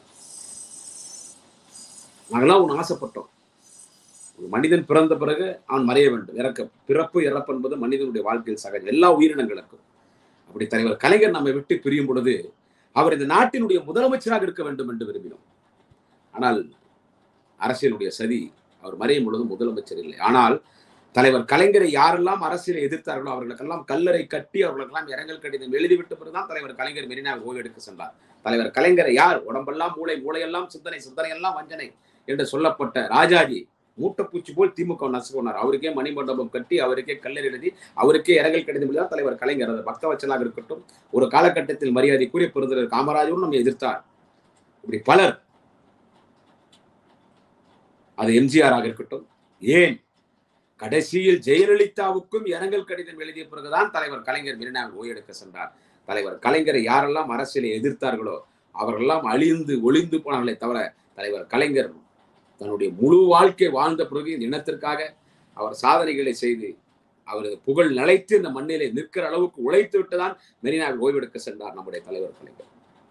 நாங்களாம் ஒன்று ஆசைப்பட்டோம் ஒரு மனிதன் பிறந்த பிறகு அவன் மறைய வேண்டும் இறக்க பிறப்பு இறப்பு என்பது மனிதனுடைய வாழ்க்கையில் சகஜம் எல்லா உயிரினங்களுக்கும் அப்படி தலைவர் கலைஞர் நம்மை விட்டு பிரியும் பொழுது அவர் இந்த நாட்டினுடைய முதலமைச்சராக இருக்க வேண்டும் என்று விரும்பினோம் ஆனால் அரசியலுடைய சதி அவர் மறையும் பொழுது முதலமைச்சர் இல்லை ஆனால் தலைவர் கலைஞரை யாரெல்லாம் அரசியலை எதிர்த்தார்களோ அவர்களுக்கெல்லாம் கல்லறை கட்டி அவர்களுக்கெல்லாம் இரங்கல் கடிதம் எழுதிவிட்ட பிறகுதான் தலைவர் கலைஞர் மெரினாவில் ஓய்வெடுக்க சென்றார் தலைவர் கலைஞரை யார் உடம்பெல்லாம் மூளை மூளையெல்லாம் சிந்தனை சிந்தனை எல்லாம் வஞ்சனை என்று சொல்லப்பட்ட ராஜாஜி மூட்டைப்பூச்சி போல் திமுக நசுக்கினார் அவருக்கே மணிமண்டபம் கட்டி அவருக்கே கல்லர் எழுதி அவருக்கே இரங்கல் கடிதம் எழுதினார் தலைவர் கலைஞர் அது பக்தவச்சலாக இருக்கட்டும் ஒரு காலகட்டத்தில் மரியாதைக்குரிய பெருந்தர் காமராஜரும் நம்மை எதிர்த்தார் இப்படி பலர் அது எம்ஜிஆராக இருக்கட்டும் ஏன் கடைசியில் ஜெயலலிதாவுக்கும் இரங்கல் கடிதம் எழுதிய பிறகுதான் தலைவர் கலைஞர் மெரினாவில் ஓய்வெடுக்க சென்றார் தலைவர் கலைஞரை யாரெல்லாம் அரசியலை எதிர்த்தார்களோ அவரெல்லாம் அழிந்து ஒளிந்து போனார்களே தவிர தலைவர் கலைஞர் தன்னுடைய முழு வாழ்க்கை வாழ்ந்த பிறகு இந்த இனத்திற்காக அவர் சாதனைகளை செய்து அவரது புகழ் நிலைத்து இந்த மண்ணிலே நிற்கிற அளவுக்கு உழைத்து விட்டுதான் மெரினாவில் ஓய்வெடுக்க சென்றார் நம்முடைய தலைவர் கலைஞர்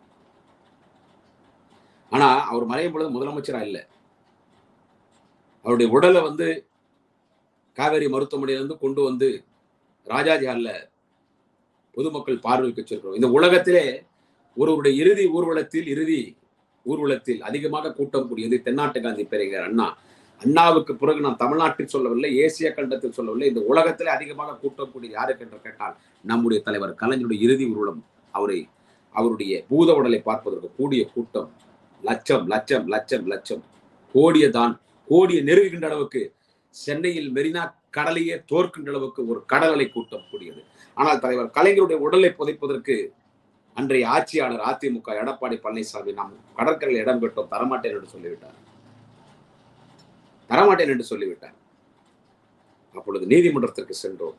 ஆனா அவர் மறையும் பொழுது முதலமைச்சரா இல்லை அவருடைய உடலை வந்து காவேரி மருத்துவமனையிலிருந்து கொண்டு வந்து ராஜாஜி ஹால்ல பொதுமக்கள் பார்வைக்கு வச்சிருக்கிறோம் இந்த உலகத்திலே ஒருவருடைய இறுதி ஊர்வலத்தில் இறுதி ஊர்வலத்தில் அதிகமாக கூட்டம் கூடியது தென்னாட்டு காந்தி பெரியர் அண்ணா அண்ணாவுக்கு பிறகு நான் தமிழ்நாட்டில் சொல்லவில்லை ஏசிய கண்டத்தில் சொல்லவில்லை இந்த உலகத்திலே அதிகமாக கூட்டம் கூடியது யாருக்கு என்று கேட்டால் நம்முடைய தலைவர் கலைஞருடைய இறுதி ஊர்வலம் அவரை அவருடைய பூத உடலை பார்ப்பதற்கு கூடிய கூட்டம் லட்சம் லட்சம் லட்சம் லட்சம் கோடிய தான் கோடிய நெருங்குகின்ற அளவுக்கு சென்னையில் மெரினா கடலையே தோற்கின்ற அளவுக்கு ஒரு கடல் அலை கூட்டம் கூடியது ஆனால் தலைவர் கலைஞருடைய உடலை புதைப்பதற்கு அன்றைய ஆட்சியாளர் அதிமுக எடப்பாடி பழனிசாமி நாம் கடற்கரையில் இடம் பெற்றோம் தரமாட்டேன் என்று சொல்லிவிட்டார் தரமாட்டேன் என்று சொல்லிவிட்டார் அப்பொழுது நீதிமன்றத்திற்கு சென்றோம்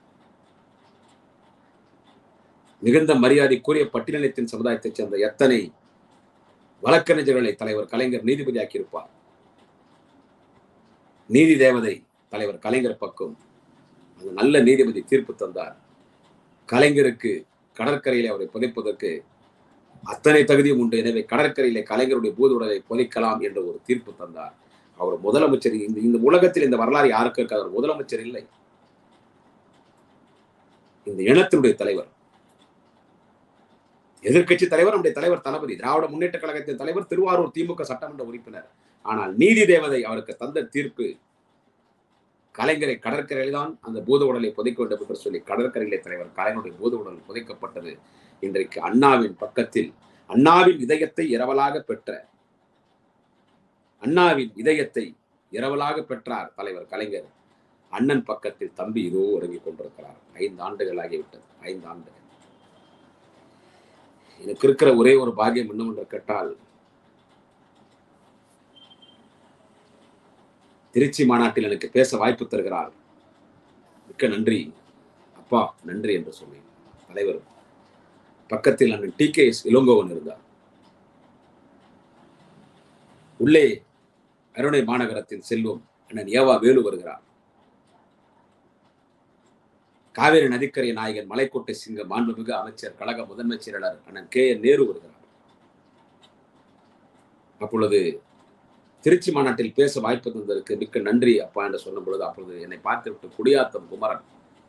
மிகுந்த மரியாதைக்குரிய பட்டியலத்தின் சமுதாயத்தைச் சேர்ந்த எத்தனை வழக்கறிஞர்களை தலைவர் கலைஞர் நீதிபதியாக்கியிருப்பார் நீதி தேவதை தலைவர் கலைஞர் பக்கம் அந்த நல்ல நீதிபதி தீர்ப்பு தந்தார் கலைஞருக்கு கடற்கரையிலே அவரை புதைப்பதற்கு அத்தனை தகுதியும் உண்டு எனவே கடற்கரையிலே கலைஞருடைய பூத உடலை புதைக்கலாம் என்ற ஒரு தீர்ப்பு தந்தார் அவர் முதலமைச்சர் இந்த இந்த உலகத்தில் இந்த வரலாறு யாருக்கும் இருக்காது அவர் முதலமைச்சர் இல்லை இந்த இனத்தினுடைய தலைவர் எதிர்க்கட்சி தலைவர் நம்முடைய தலைவர் தளபதி திராவிட முன்னேற்ற கழகத்தின் தலைவர் திருவாரூர் திமுக சட்டமன்ற உறுப்பினர் ஆனால் நீதி தேவதை அவருக்கு தந்த தீர்ப்பு கலைஞரை கடற்கரையில் தான் அந்த பூத உடலை புதைக்க வேண்டும் என்று சொல்லி கடற்கரையிலே தலைவர் கலைஞருடைய பூத உடல் புதைக்கப்பட்டது இன்றைக்கு அண்ணாவின் பக்கத்தில் அண்ணாவின் இதயத்தை இரவலாக பெற்ற அண்ணாவின் இதயத்தை இரவலாக பெற்றார் தலைவர் கலைஞர் அண்ணன் பக்கத்தில் தம்பி இதோ உறங்கிக் கொண்டிருக்கிறார் ஐந்து ஆண்டுகள் ஆகிவிட்டது ஐந்து ஆண்டுகள் எனக்கு இருக்கிற ஒரே ஒரு பாகியம் என்னவென்று கேட்டால் திருச்சி மாநாட்டில் எனக்கு பேச வாய்ப்பு தருகிறார் மிக்க நன்றி அப்பா நன்றி என்று சொன்னேன் தலைவர் பக்கத்தில் அண்ணன் டி கே எஸ் இளங்கோவன் இருந்தார் உள்ளே அருணை மாநகரத்தின் செல்வம் அண்ணன் ஏவா வேலு வருகிறார் காவேரி நதிக்கரை நாயகன் மலைக்கோட்டை சிங்க மாண்புமிகு அமைச்சர் கழக முதன்மைச் செயலாளர் அண்ணன் கே என் நேரு வருகிறார் அப்பொழுது திருச்சி மாநாட்டில் பேச வாய்ப்பு தந்ததற்கு மிக்க நன்றி அப்பா என்று சொன்ன பொழுது அப்பொழுது என்னை பார்த்துவிட்டு குடியாத்தம் குமரன்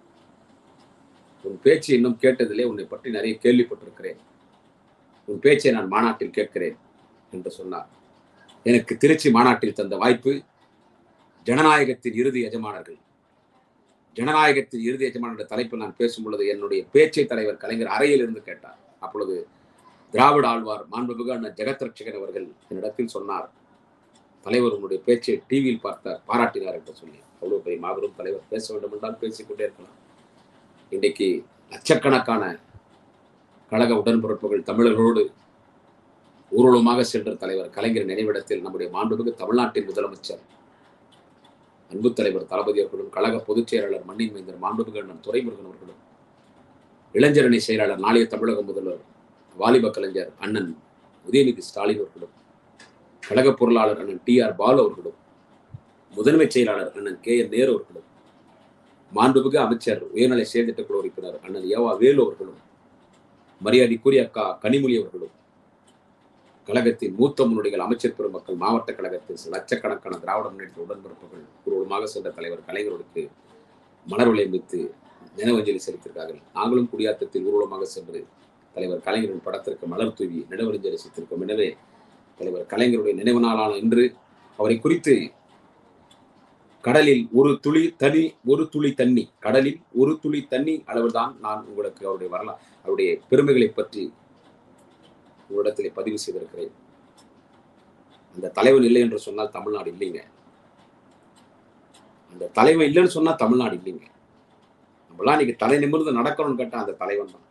உன் பேச்சு இன்னும் கேட்டதிலே உன்னை பற்றி நிறைய கேள்விப்பட்டிருக்கிறேன் உன் பேச்சை நான் மாநாட்டில் கேட்கிறேன் என்று சொன்னார் எனக்கு திருச்சி மாநாட்டில் தந்த வாய்ப்பு ஜனநாயகத்தின் இறுதி எஜமானர்கள் ஜனநாயகத்தின் இறுதி எஜமானர் தலைப்பில் நான் பேசும் பொழுது என்னுடைய பேச்சை தலைவர் கலைஞர் அறையில் இருந்து கேட்டார் அப்பொழுது திராவிட ஆழ்வார் மாண்புமிகு அண்ணன் ஜெகத் ரட்சகன் அவர்கள் என்னிடத்தில் சொன்னார் தலைவர் உன்னுடைய பேச்சை டிவியில் பார்த்த பாராட்டினார் என்று சொல்லி அவ்வளவு பெரிய மாபெரும் தலைவர் பேச வேண்டும் என்றால் பேசிக்கொண்டே இருக்கலாம் இன்றைக்கு லட்சக்கணக்கான கழக உடன்பிறப்புகள் தமிழர்களோடு ஊர்வலமாக சென்ற தலைவர் கலைஞர் நினைவிடத்தில் நம்முடைய மாண்புமிகு தமிழ்நாட்டின் முதலமைச்சர் அன்பு தலைவர் தளபதி அவர்களும் கழக பொதுச் செயலாளர் மண்ணின் மைந்தர் மாண்புமிகு அண்ணன் துரைமுருகன் அவர்களும் இளைஞரணி செயலாளர் நாளைய தமிழக முதல்வர் வாலிப கலைஞர் அண்ணன் உதயநிதி ஸ்டாலின் அவர்களும் கழக பொருளாளர் அண்ணன் டி ஆர் பாலு அவர்களும் முதன்மைச் செயலாளர் அண்ணன் கே என் நேரு அவர்களும் மாண்புமிகு அமைச்சர் உயர்நிலை செயல்திட்டக்குழு உறுப்பினர் அண்ணன் ஏவா வேலு அவர்களும் மரியாதைக்குரிய அக்கா கனிமொழி அவர்களும் கழகத்தின் மூத்த முன்னோடிகள் அமைச்சர் பெருமக்கள் மாவட்ட கழகத்தின் லட்சக்கணக்கான திராவிட முன்னேற்ற உடன்பிறப்புகள் ஊர்வலமாக சென்ற தலைவர் கலைஞருக்கு மலர் விளைவித்து நினைவஞ்சலி செலுத்தியிருக்கார்கள் நாங்களும் குடியாத்தத்தில் ஊர்வலமாக சென்று தலைவர் கலைஞரின் படத்திற்கு மலர் தூவி நினைவஞ்சலி செலுத்தியிருக்கோம் எனவே தலைவர் கலைஞருடைய நினைவு நாளான இன்று அவரை குறித்து கடலில் ஒரு துளி தனி ஒரு துளி தண்ணி கடலில் ஒரு துளி தண்ணி அளவுதான் நான் உங்களுக்கு அவருடைய வரலாறு அவருடைய பெருமைகளை பற்றி உங்களிடத்திலே பதிவு செய்திருக்கிறேன் அந்த தலைவன் இல்லை என்று சொன்னால் தமிழ்நாடு இல்லைங்க அந்த தலைவன் இல்லைன்னு சொன்னா தமிழ்நாடு இல்லைங்க நம்மளாம் இன்னைக்கு தலை நிமிர்ந்து நடக்கணும்னு கேட்டா அந்த தலைவன் தான்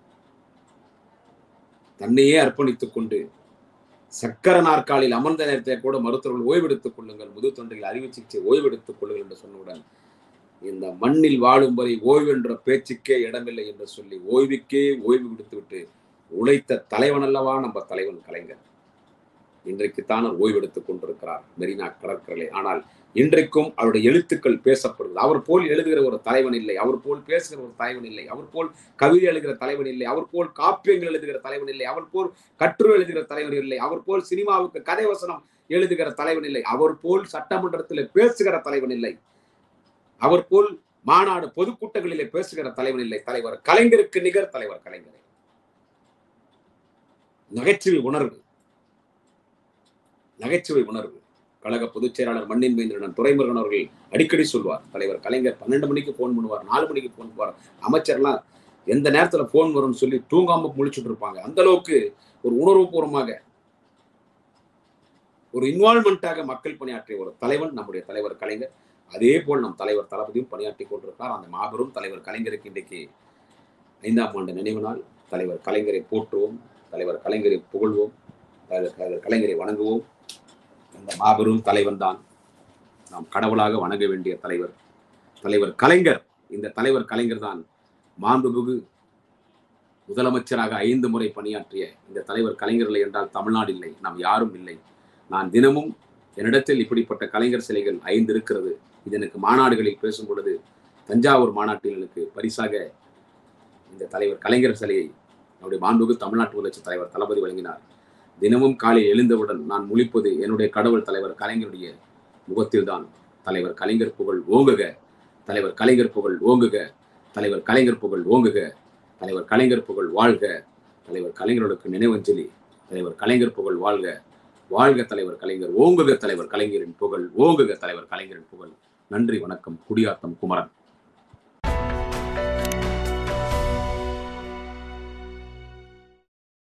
தன்னையே அர்ப்பணித்துக் கொண்டு சக்கர நாற்காலில் அமர்ந்த நேரத்தை கூட மருத்துவர்கள் ஓய்வெடுத்துக் கொள்ளுங்கள் முது தொண்டையில் அறுவை சிகிச்சை ஓய்வெடுத்துக் கொள்ளுங்கள் என்று சொன்னவுடன் இந்த மண்ணில் வாழும் வரை ஓய்வு என்ற பேச்சுக்கே இடமில்லை என்று சொல்லி ஓய்வுக்கே ஓய்வு விடுத்து விட்டு உழைத்த தலைவன் அல்லவா நம்ம தலைவன் கலைஞர் இன்றைக்குத்தான் அவர் ஓய்வெடுத்துக் கொண்டிருக்கிறார் மெரினா கடற்கரை ஆனால் இன்றைக்கும் அவருடைய எழுத்துக்கள் பேசப்படுகிறது அவர் போல் எழுதுகிற ஒரு தலைவன் இல்லை அவர் போல் பேசுகிற ஒரு தலைவன் இல்லை அவர் போல் கவிதை எழுதுகிற தலைவன் இல்லை அவர் போல் காப்பியங்கள் எழுதுகிற தலைவன் இல்லை அவர் போல் கட்டுரை எழுதுகிற தலைவன் இல்லை அவர் போல் சினிமாவுக்கு கதை வசனம் எழுதுகிற தலைவன் இல்லை அவர் போல் சட்டமன்றத்தில் பேசுகிற தலைவன் இல்லை அவர் போல் மாநாடு பொதுக்கூட்டங்களிலே பேசுகிற தலைவன் இல்லை தலைவர் கலைஞருக்கு நிகர் தலைவர் கலைஞரே நகைச்சுவை உணர்வு நகைச்சுவை உணர்வு கழக பொதுச் செயலாளர் மண்ணின் மைந்தரன் துரைமுருகன் அவர்கள் அடிக்கடி சொல்வார் தலைவர் கலைஞர் பன்னெண்டு மணிக்கு போன் பண்ணுவார் நாலு மணிக்கு போன் பண்ணுவார் அமைச்சர்லாம் எந்த நேரத்துல போன் வரும்னு சொல்லி தூங்காம முழிச்சுட்டு இருப்பாங்க அந்த அளவுக்கு ஒரு உணர்வுபூர்வமாக ஒரு இன்வால்மெண்ட்டாக மக்கள் பணியாற்றிய ஒரு தலைவன் நம்முடைய தலைவர் கலைஞர் அதே போல் நம் தலைவர் தளபதியும் பணியாற்றி கொண்டிருக்கார் அந்த மாபெரும் தலைவர் கலைஞருக்கு இன்றைக்கு ஐந்தாம் ஆண்டு நினைவு நாள் தலைவர் கலைஞரை போற்றுவோம் தலைவர் கலைஞரை புகழ்வோம் தலைவர் கலைஞரை வணங்குவோம் அந்த மாபெரும் தலைவன் தான் நாம் கடவுளாக வணங்க வேண்டிய தலைவர் தலைவர் கலைஞர் இந்த தலைவர் கலைஞர் தான் மாண்புமிகு முதலமைச்சராக ஐந்து முறை பணியாற்றிய இந்த தலைவர் கலைஞர் இல்லை என்றால் தமிழ்நாடு இல்லை நாம் யாரும் இல்லை நான் தினமும் என்னிடத்தில் இப்படிப்பட்ட கலைஞர் சிலைகள் ஐந்து இருக்கிறது இது எனக்கு மாநாடுகளில் பேசும் பொழுது தஞ்சாவூர் மாநாட்டில் எனக்கு பரிசாக இந்த தலைவர் கலைஞர் சிலையை நம்முடைய மாண்புக்கு தமிழ்நாட்டு முதலமைச்சர் தலைவர் தளபதி வழங்கினார் தினமும் காலை எழுந்தவுடன் நான் முழிப்பது என்னுடைய கடவுள் தலைவர் கலைஞருடைய முகத்தில்தான் தலைவர் கலைஞர் புகழ் ஓங்குக தலைவர் கலைஞர் புகழ் ஓங்குக தலைவர் கலைஞர் புகழ் ஓங்குக தலைவர் கலைஞர் புகழ் வாழ்க தலைவர் கலைஞர்களுக்கு நினைவஞ்சலி தலைவர் கலைஞர் புகழ் வாழ்க வாழ்க தலைவர் கலைஞர் ஓங்குக தலைவர் கலைஞரின் புகழ் ஓங்குக தலைவர் கலைஞரின் புகழ் நன்றி வணக்கம் குடியாத்தம் குமரன்